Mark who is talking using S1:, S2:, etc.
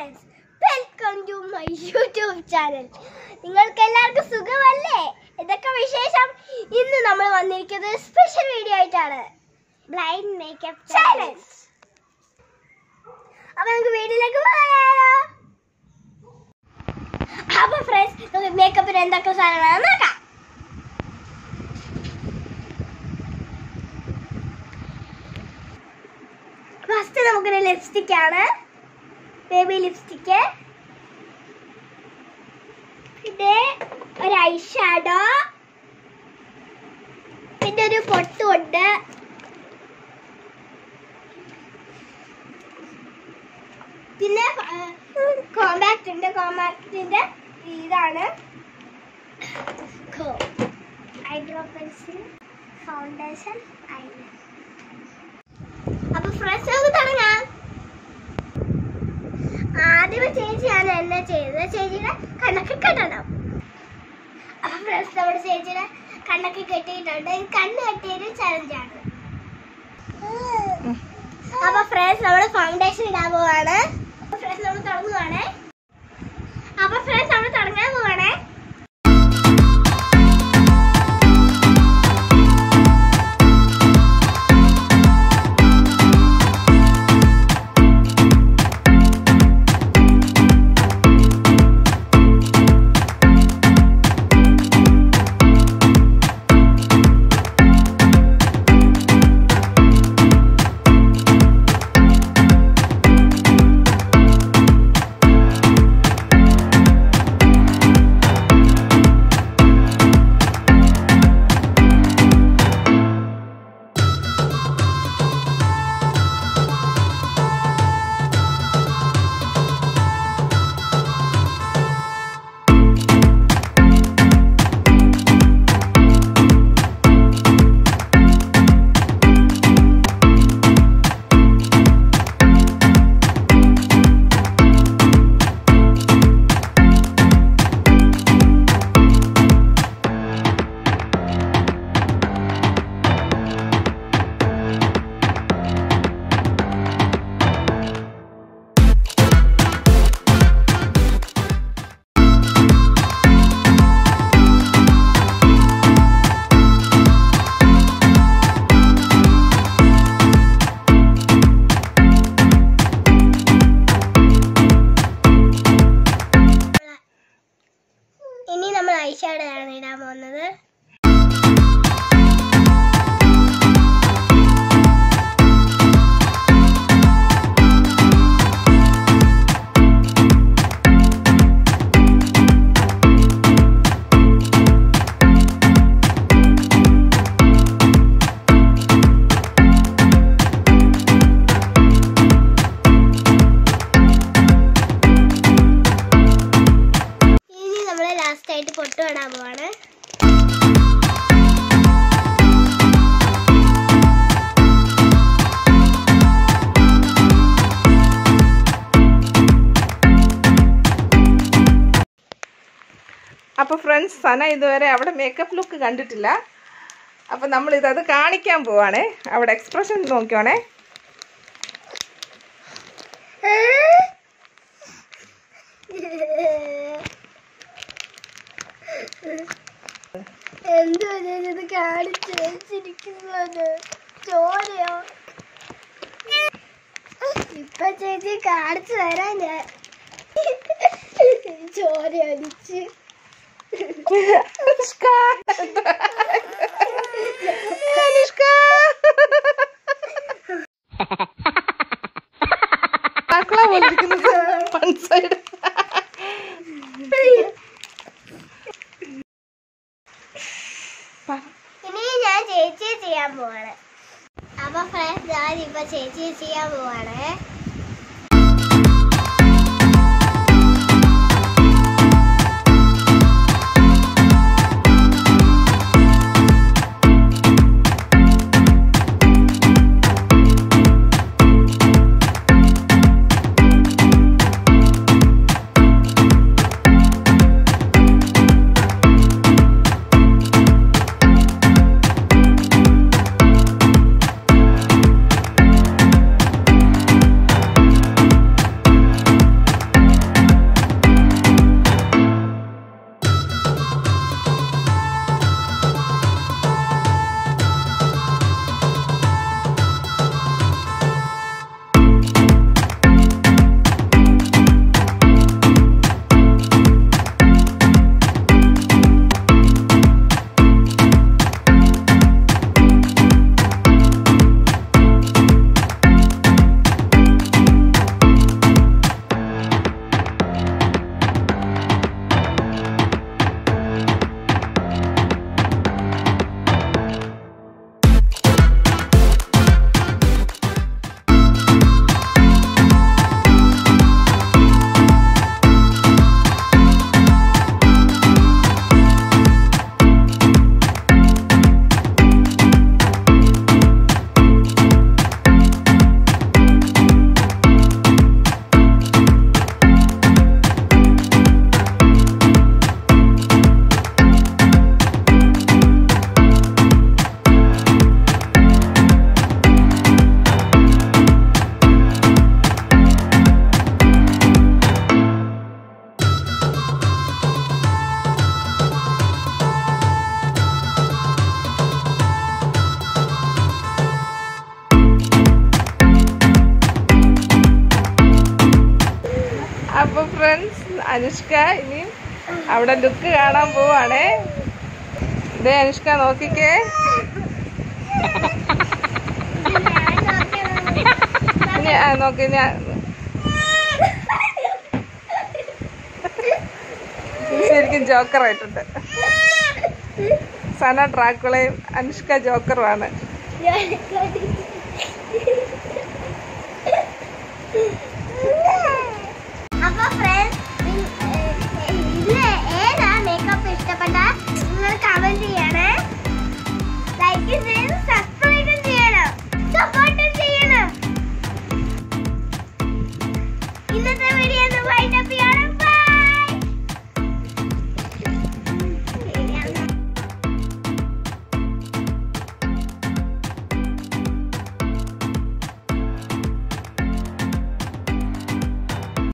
S1: friends welcome to my YouTube channel നിങ്ങൾക്ക് എല്ലാവർക്കും സുഖമല്ലേ ഇതൊക്കെ വിശേഷം ഇന്ന് നമ്മൾ വന്നിരിക്കുന്നത് സ്പെഷ്യൽ വീഡിയോ ആയിട്ടാണ് ബ്ലൈൻഡ് മേക്കപ്പ് ചാലഞ്ച് അപ്പൊ നമുക്ക് വീട്ടിലേക്ക് പോയാലോ അപ്പൊ ഫ്രണ്ട്സ് നമുക്ക് മേക്കപ്പിന് എന്തൊക്കെ സാധനങ്ങളാണ് നോക്കാം ഫസ്റ്റ് നമുക്കൊരു ലിപ്സ്റ്റിക് ആണ് ബേബി ലിപ്സ്റ്റിക്ക് പിന്നെ ഒരു ഐ ഷാഡോ പിന്നെ ഒരു പൊട്ടുമുണ്ട് പിന്നെ കോമ്പാക്ട് ഉണ്ട് കോമ്പാക്ടിന്റെ ഇതാണ് ഐബ്രോ പെൻസിൽ ഫൗണ്ടേഷൻ ഐലൈനർ അപ്പൊ ഫ്രഷ് നമുക്ക് തുടങ്ങാം ആദ്യമേ ചേച്ചിയാണ് എന്നെ ചെയ്തത് ചേച്ചിയുടെ കണ്ണൊക്കെ കെട്ടണം അപ്പൊ ഫ്രണ്ട്സ് നമ്മുടെ ചേച്ചിയുടെ കണ്ണൊക്കെ കെട്ടിയിട്ടുണ്ട് ഇത് കണ്ണ് കെട്ടിയൊരു ചലഞ്ചാണ് അപ്പൊ ഫ്രണ്ട്സ് നമ്മൾ ഫൗണ്ടേഷൻ ഇടാൻ പോവാണ് ഫ്രണ്ട്സ് നമ്മൾ തുടങ്ങുവാണ് അപ്പൊ ഫ്രണ്ട്സ് നമ്മൾ തുടങ്ങാൻ പോവാണ് ഇനി നമ്മൾ ഐഷാഡോ ആണ് ഇടാൻ പോകുന്നത് ഇനി നമ്മൾ ലാസ്റ്റ് ആയിട്ട് പൊട്ടു ഇടാൻ പോവാണ്
S2: അപ്പോൾ ഫ്രണ്ട്സ് സന ഇതുവരെ അവിടെ മേക്കപ്പ് ലുക്ക് കണ്ടിട്ടില്ല അപ്പോൾ നമ്മൾ ഇതത് കാണിക്കാൻ പോവാണേ അവിടെ എക്സ്പ്രഷൻ നോക്കിയോണേ
S1: എന്തോ ഞാനിത് കാണിച്ചു വെച്ചിരിക്കുന്നത് ചോരയോ ഇപ്പൊ ചേച്ചി കാണിച്ചു തരാം ഞാൻ ചോര അടിച്ച്
S2: അനുഷ്ക അനുഷ്ക മക്കളെ പോലെ ഇരിക്കുന്നത് വൺ സൈഡ്
S1: ഇനി ഞാൻ ചേച്ചിയെ ചെയ്യാൻ പോവാണ് അപ്പൊ ഫ്രണ്ട്സ് ഞാൻ ഇപ്പൊ ചേച്ചിയെ ചെയ്യാൻ പോവാണ്
S2: അപ്പൊ ഫ്രണ്ട്സ് അനുഷ്ക ഇനിയും അവിടെ ലുക്ക് കാണാൻ പോവാണേ ഇതേ അനുഷ്ക നോക്കിക്കേ ഇനി ആ, നോക്ക് ഞാൻ ഇത് ശരിക്കും ജോക്കർ ആയിട്ടുണ്ട് സന ഡ്രാക്കുളയും അനുഷ്ക ജോക്കറുമാണ്
S1: അപ്പൊ ഫ്രണ്ട്സ് ഇതില് ഏതാ മേക്കപ്പ് ഇഷ്ടപ്പെട്ട നിങ്ങൾ കമന്റ് ചെയ്യണേ ലൈക്ക് ചെയ്ത് സബ്സ്ക്രൈബ് ചെയ്യണം സപ്പോർട്ടും ചെയ്യണം ഇന്നത്തെ വീഡിയോ ഒന്ന്